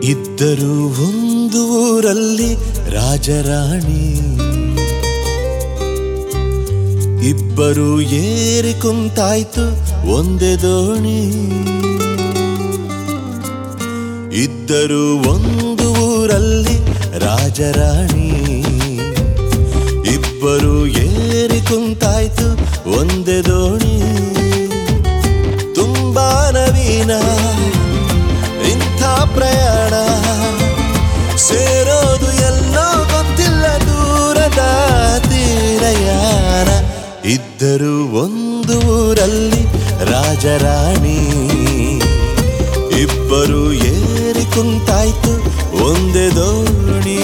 ಇದ್ದರು ಒಂದು ಊರಲ್ಲಿ ರಾಜರಾಣಿ ಇಬ್ಬರು ಏರಿ ಕುಂತಾಯ್ತು ಒಂದೇ ದೋಣಿ ಇದ್ದರು ಒಂದು ಊರಲ್ಲಿ ರಾಜರಾಣಿ ಇಬ್ಬರು ಏರಿ ಕುಂತಾಯ್ತು ಒಂದೇ ದೋಣಿ ತುಂಬಾ ನವೀನ ಇಂಥ ಪ್ರಯಾಣ ಸೇರೋದು ಎಲ್ಲೋ ಗೊತ್ತಿಲ್ಲ ದೂರದ ತೀರಯಾನ ಇದ್ದರು ಒಂದು ಊರಲ್ಲಿ ರಾಜರಾಣಿ ಇಬ್ಬರು ಏರಿ ಕುಂತಾಯ್ತು ಒಂದೇ ದೋಣಿ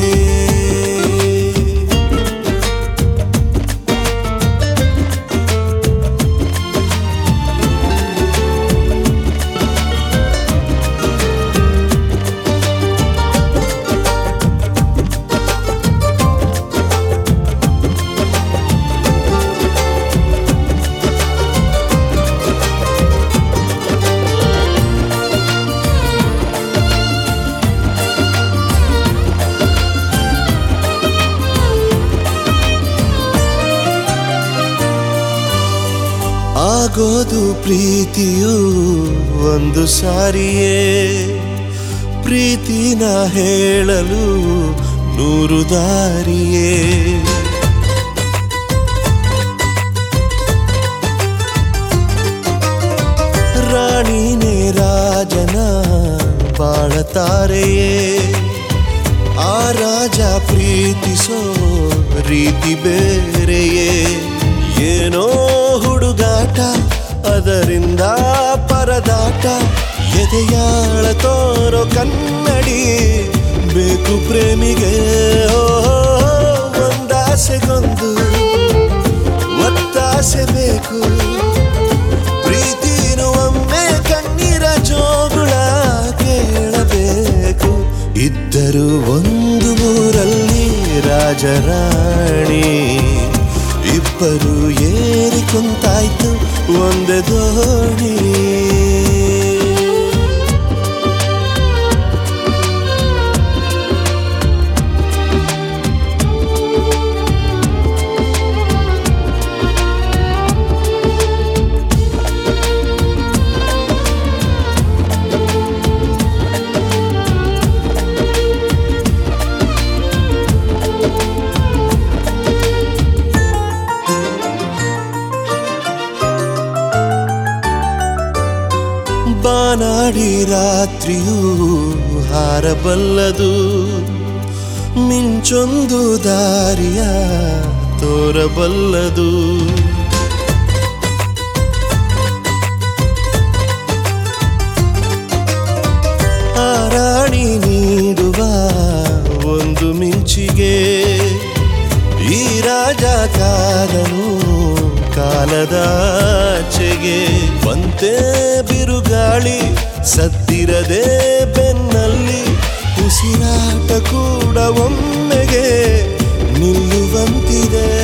ಆಗೋದು ಪ್ರೀತಿಯು ಒಂದು ಸಾರಿಯೇ ಪ್ರೀತಿನ ಹೇಳಲು ನೂರು ದಾರಿಯೇ ರಾಣಿನೇ ರಾಜನ ಬಾಳತಾರೆಯೇ ಆ ರಾಜ ಪ್ರೀತಿಸೋ ರೀತಿ ಬೇರೆಯೇ ಏನೋ ಹುಡುಗಾಟ ಅದರಿಂದ ಪರದಾಟ ಎದೆಯಾಳ ತೋರೋ ಕನ್ನಡಿ ಬೇಕು ಪ್ರೇಮಿಗೆ ಓ, ಒಂದಾಸೆಗೊಂದು ಒತ್ತಾಸೆ ಬೇಕು ಪ್ರೀತಿನು ಒಮ್ಮೆ ಕಣ್ಣೀರ ಜೋಗುಳ ಕೇಳಬೇಕು ಇದ್ದರು ಒಂದು ಊರಲ್ಲಿ ರಾಜರಾಣಿ ಇಬ್ಬರು ಏರಿ ಕುಂತಾಯ್ತು ಒಂದೇ ದೋಣಿ ಬಾನಾಡಿ ರಾತ್ರಿಯೂ ಹಾರಬಲ್ಲದು ಮಿಂಚೊಂದು ದಾರಿಯ ತೋರಬಲ್ಲದು ಆ ರಾಣಿ ನೀಡುವ ಒಂದು ಮಿಂಚಿಗೆ ಈ ರಾಜ ಕಾದನು ಕಾಲದಾಚೆಗೆ ಬಂತೆ ಬಿರುಗಾಳಿ ಸದ್ದಿರದೆ ಬೆನ್ನಲ್ಲಿ ಉಸಿರಾಟ ಕೂಡ ಒಮ್ಮೆಗೆ ನಿಲ್ಲುವಂತಿದೆ